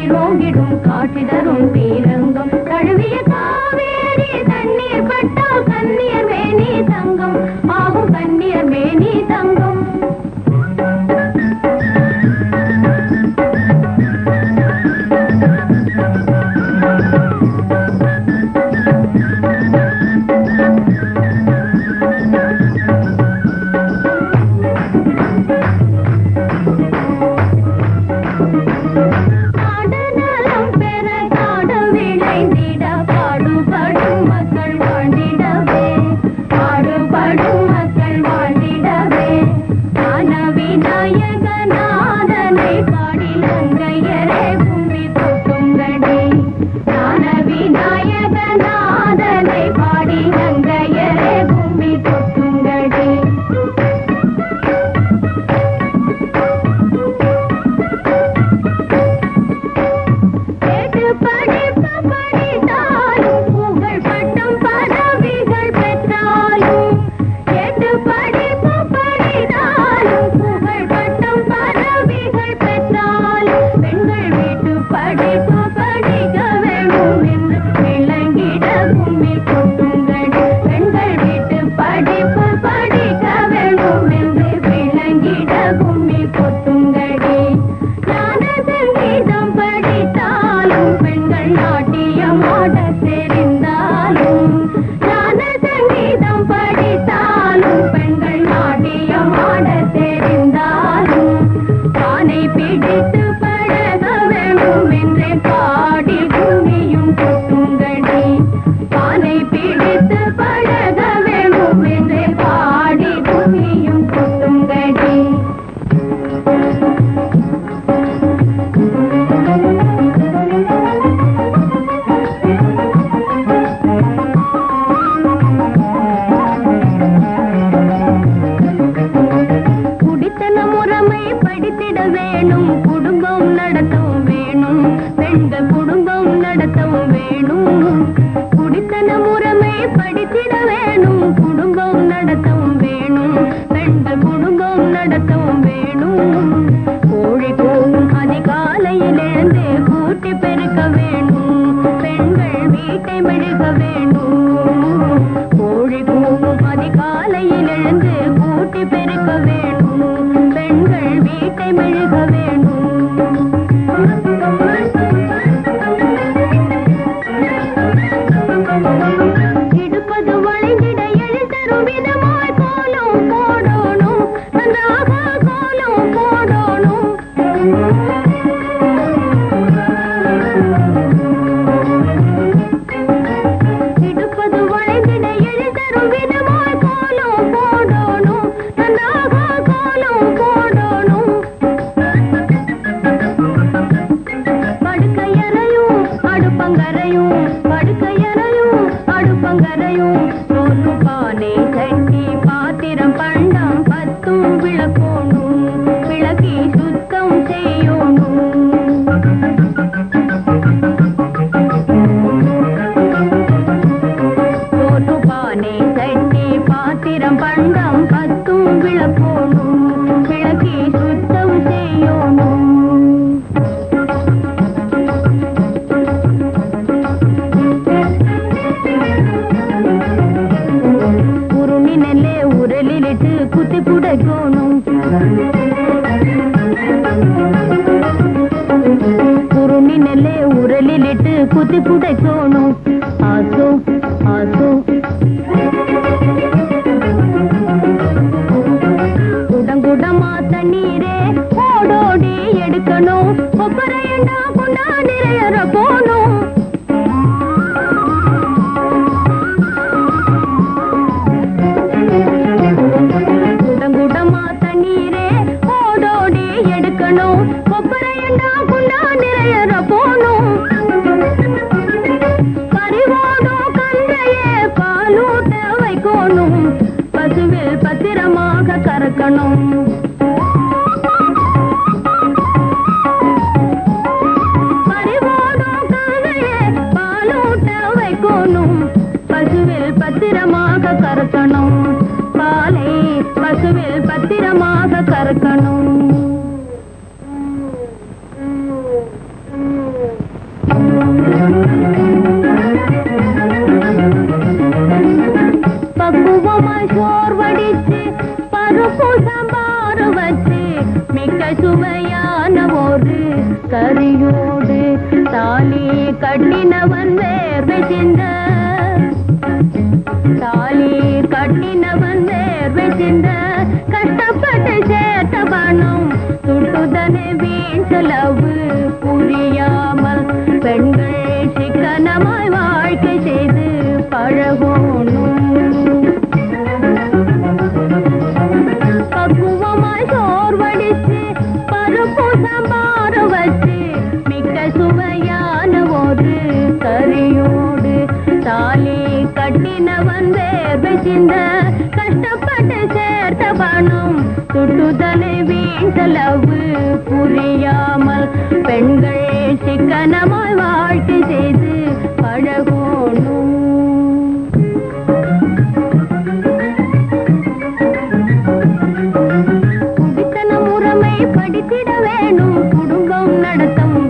நீரோங்கிடும் காட்சி தரும் தீரங்கம் தழுவிய காவேரி தண்ணீர் பட்டால் கண்ணீர் மேனி தங்கம் ஆகும் கண்ணீர் மேனி தங்கம் காடுநலம் பெற காடு விளைந்திட பாடுபடும் மக்கள் வாழ்ந்திடவே பாடுபடும் மக்கள் வாழ்ந்திடவே ஞான விநாயகநாதனை பாடி நங்கையரே கும்பி தொட்டுங்கடி ஞான விநாயகநாதனை பாடி நங்கையரே கும்பி தொட்டுங்கடி கேட்டு படிப்பு படித்தாலும் புகழ் பட்டம் பதவிகள் பெற்றாலும் கேட்டு படிப்பு படித்தாலும் புகழ் பட்டம் பதவிகள் பெற்றாலும் பெண்கள் வீட்டு படிப்பு படிக்க வேணும் என்று விளங்கிட கும்மி கொட்டுங்கடி பெண்கள் வீட்டு படிப்பு படிக்க வேணும் என்று விளங்கிட கும்மி கொட்டுங்கடி ஞான சங்கீதம் படித்தாலும் பெண்கள் நாட்டியம் ஆட தெரிந்தாலும் ஞான சங்கீதம் படித்தாலும் பெண்கள் நாட்டியம் ஆட தெரிந்தாலும் பானை பிடித்து பழக வேணும் என்றே பாடி பூமியும் கொட்டுங்கடி பானை பிடித்து பழக வேணும் என்றே பாடி பூமியும் கொட்டுங்கடி குடித்தன முறைமை படித்திட வேணும் குடும்பம் நடத்தவும் வேணும் பெண்கள் குடும்பம் நடத்தவும் வேணும் குடித்தன முறைமை படித்திட வேணும் குடும்பம் நடத்தவும் வேணும் பெண்கள் குடும்பம் நடத்தவும் வேணும் கோழி கூவும் அதிகாலையிலிருந்து கூட்டி பெருக்க வேணும் பெண்கள் வீட்டை மெழுக வேணும் கோழி கூவும் அதிகாலையிலிருந்து கூட்டி பெருக்க வேணும் பெண்கள் வீட்டை மெழுக வேணும் இடுப்பது வளைந்திட எழுதரும் விதமாய் கோலம் போடணும் நன்றாக கோலம் போடணும் இடுப்பது வளைந்திட எழுதரும் விதமாய் கோலம் போடணும் நன்றாக கோலம் போடணும் படுக்கையறையும் அடுப்பங்கரையும் படுக்கையறையும் அடுப்பங்கரையும் சோறு பானை சட்டி பாத்திரம் பண்டம் பத்தும் விளக்கோணும் விளக்கி சுத்தம் செய்யணும் சோறு பானை சட்டி பாத்திரம் பண்டம் பத்தும் விளக்கோணும் விளக்கி சுத்தம் செய்யணும் உருணி நெல்லே உரலிலிட்டு குத்தி புடைக்கணும் உருணி நெல்லே உரலிலிட்டு குத்தி புடைக்கணும் ஆசோ ஆசோ குடங்குடமா தண்ணீரே ஓடோடி எடுக்கணும் கொப்பரையண்டா கொண்டா நிறையற போணும் குடங்குடமா தண்ணீரே ஓடோடி எடுக்கணும் கொப்பரையண்டா கொண்டா நிறையற போணும் பறிவோடும் கன்றையே பாலூட்ட வைக்கணும் பசுவில் பத்திரமாக கறக்கணும் பறிவோடும் கன்றையே பாலூட்ட வைக்கணும் பசுவில் பத்திரமாக கறக்கணும் பாலை பசுவில் பத்திரமாக கறக்கணும் பக்குவமாய் சோர் வடிச்சு பருப்பு சாம்பார் வச்சு மிக்க சுவையான ஒரு கறியோடு தாலி கட்டினவன் வேர்வை சிந்த தாலி கட்டினவன் வேர்வை சிந்த கஷ்டப்பட்டு சேர்த்த பணம் துட்டுதனை வீண் செலவு புரியாமல் பெண்கள் சிக்கனமாய் வாழ்க்கை செய்து பழகணும் பக்குவமாய் சோர் வடிச்சு பருப்பு சாம்பார் வச்சு மிக்க சுவையான ஒரு கறியோடு தாலி கட்டினவன் வேர்வை சிந்த கஷ்டப்பட்டு சேர்த்த பணம் துட்டுதலை வீண் செலவு புரியாமல் பெண்கள் சிக்கனமாய் வாழ்க்கை செய்து பழகணும் குடித்தன முறைமை படித்திட வேணும் குடும்பம் நடத்தும்